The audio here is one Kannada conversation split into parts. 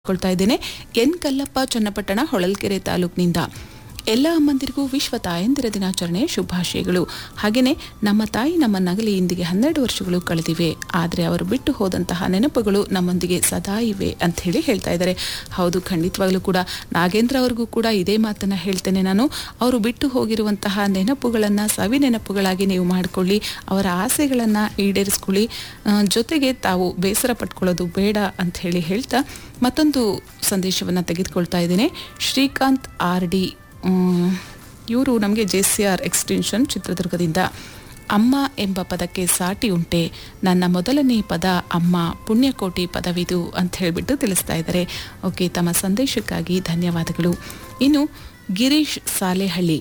ಕೊಳ್ತಾ ಇದ್ದೇನೆ ಎನ್ ಕಲ್ಲಪ್ಪ ಚನ್ನಪಟ್ಟಣ ಹೊಳಲ್ಕೆರೆ ತಾಲೂಕಿನಿಂದ ಎಲ್ಲ ಅಮ್ಮಂದಿರಿಗೂ ವಿಶ್ವ ತಾಯಂದಿರ ದಿನಾಚರಣೆ ಶುಭಾಶಯಗಳು ಹಾಗೆಯೇ ನಮ್ಮ ತಾಯಿ ನಮ್ಮ ನಗಲಿ ಇಂದಿಗೆ ಹನ್ನೆರಡು ವರ್ಷಗಳು ಕಳೆದಿವೆ ಆದರೆ ಅವರು ಬಿಟ್ಟು ಹೋದಂತಹ ನೆನಪುಗಳು ನಮ್ಮೊಂದಿಗೆ ಸದಾ ಇವೆ ಅಂತ ಹೇಳಿ ಹೇಳ್ತಾ ಇದ್ದಾರೆ ಹೌದು ಖಂಡಿತವಾಗ್ಲೂ ಕೂಡ ನಾಗೇಂದ್ರ ಅವ್ರಿಗೂ ಕೂಡ ಇದೇ ಮಾತನ್ನ ಹೇಳ್ತೇನೆ ನಾನು ಅವರು ಬಿಟ್ಟು ಹೋಗಿರುವಂತಹ ನೆನಪುಗಳನ್ನು ಸವಿ ನೆನಪುಗಳಾಗಿ ನೀವು ಮಾಡಿಕೊಳ್ಳಿ ಅವರ ಆಸೆಗಳನ್ನು ಈಡೇರಿಸ್ಕೊಳ್ಳಿ ಆ, ಜೊತೆಗೆ ತಾವು ಬೇಸರ ಪಟ್ಕೊಳ್ಳೋದು ಬೇಡ ಅಂತ ಹೇಳಿ ಹೇಳ್ತಾ ಮತ್ತೊಂದು ಸಂದೇಶವನ್ನು ತೆಗೆದುಕೊಳ್ತಾ ಇದ್ದೇನೆ ಶ್ರೀಕಾಂತ್ ಆರ್ ಡಿ ಇವರು ನಮಗೆ ಜೆ ಸಿ ಆರ್ ಎಕ್ಸ್ಟೆನ್ಷನ್ ಚಿತ್ರದುರ್ಗದಿಂದ ಅಮ್ಮ ಎಂಬ ಪದಕ್ಕೆ ಸಾಟಿ ಉಂಟೆ ನನ್ನ ಮೊದಲನೇ ಪದ ಅಮ್ಮ ಪುಣ್ಯಕೋಟಿ ಪದವಿದು ಅಂತ ಹೇಳಿಬಿಟ್ಟು ತಿಳಿಸ್ತಾ ಇದ್ದಾರೆ ಓಕೆ ತಮ್ಮ ಸಂದೇಶಕ್ಕಾಗಿ ಧನ್ಯವಾದಗಳು ಇನ್ನು ಗಿರೀಶ್ ಸಾಲೆಹಳ್ಳಿ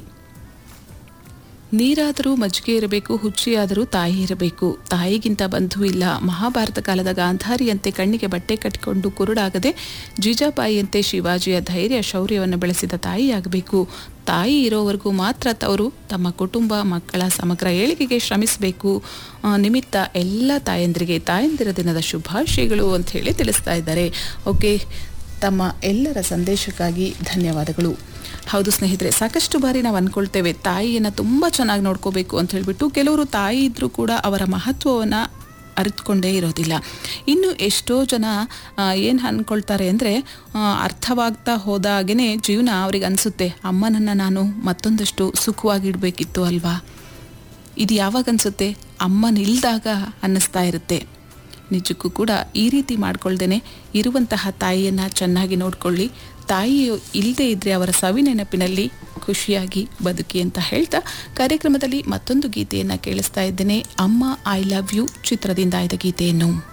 ನೀರಾದರೂ ಮಜ್ಜಿಗೆ ಇರಬೇಕು ಹುಚ್ಚಿಯಾದರೂ ತಾಯಿ ಇರಬೇಕು ತಾಯಿಗಿಂತ ಬಂಧು ಇಲ್ಲ ಮಹಾಭಾರತ ಕಾಲದ ಗಾಂಧಾರಿಯಂತೆ ಕಣ್ಣಿಗೆ ಬಟ್ಟೆ ಕಟ್ಟಿಕೊಂಡು ಕುರುಡಾಗದೆ ಜೀಜಾಬಾಯಿಯಂತೆ ಶಿವಾಜಿಯ ಧೈರ್ಯ ಶೌರ್ಯವನ್ನು ಬೆಳೆಸಿದ ತಾಯಿಯಾಗಬೇಕು ತಾಯಿ ಇರೋವರೆಗೂ ಮಾತ್ರ ತವರು ತಮ್ಮ ಕುಟುಂಬ ಮಕ್ಕಳ ಸಮಗ್ರ ಏಳಿಗೆಗೆ ಶ್ರಮಿಸಬೇಕು ಆ, ನಿಮಿತ್ತ ಎಲ್ಲ ತಾಯಂದಿರಿಗೆ ತಾಯಂದಿರ ದಿನದ ಶುಭಾಶಯಗಳು ಅಂತ ಹೇಳಿ ತಿಳಿಸ್ತಾ ಇದ್ದಾರೆ ಓಕೆ ತಮ್ಮ ಎಲ್ಲರ ಸಂದೇಶಕ್ಕಾಗಿ ಧನ್ಯವಾದಗಳು ಹೌದು ಸ್ನೇಹಿತರೆ ಸಾಕಷ್ಟು ಬಾರಿ ನಾವು ಅಂದ್ಕೊಳ್ತೇವೆ ತಾಯಿಯನ್ನು ತುಂಬ ಚೆನ್ನಾಗಿ ನೋಡ್ಕೋಬೇಕು ಅಂತ ಹೇಳಿಬಿಟ್ಟು ಕೆಲವರು ತಾಯಿ ಇದ್ದರೂ ಕೂಡ ಅವರ ಮಹತ್ವವನ್ನು ಅರಿತುಕೊಂಡೇ ಇರೋದಿಲ್ಲ ಇನ್ನು ಎಷ್ಟೋ ಜನ ಏನು ಅಂದ್ಕೊಳ್ತಾರೆ ಅಂದರೆ ಅರ್ಥವಾಗ್ತಾ ಹೋದಾಗೇ ಜೀವನ ಅವ್ರಿಗೆ ಅನಿಸುತ್ತೆ ಅಮ್ಮನನ್ನು ನಾನು ಮತ್ತೊಂದಷ್ಟು ಸುಖವಾಗಿಡಬೇಕಿತ್ತು ಅಲ್ವಾ ಇದು ಯಾವಾಗ ಅನಿಸುತ್ತೆ ಅಮ್ಮನಿಲ್ದಾಗ ಅನ್ನಿಸ್ತಾ ಇರುತ್ತೆ ನಿಜಕ್ಕೂ ಕೂಡ ಈ ರೀತಿ ಮಾಡ್ಕೊಳ್ದೇನೆ ಇರುವಂತಹ ತಾಯಿಯನ್ನು ಚೆನ್ನಾಗಿ ನೋಡ್ಕೊಳ್ಳಿ ತಾಯಿಯು ಇಲ್ಲದೆ ಇದ್ದರೆ ಅವರ ಸವಿ ನೆನಪಿನಲ್ಲಿ ಖುಷಿಯಾಗಿ ಬದುಕಿ ಅಂತ ಹೇಳ್ತಾ ಕಾರ್ಯಕ್ರಮದಲ್ಲಿ ಮತ್ತೊಂದು ಗೀತೆಯನ್ನು ಕೇಳಿಸ್ತಾ ಇದ್ದೇನೆ ಅಮ್ಮ ಐ ಲವ್ ಯು ಚಿತ್ರದಿಂದ ಆಯ್ದ ಗೀತೆಯನ್ನು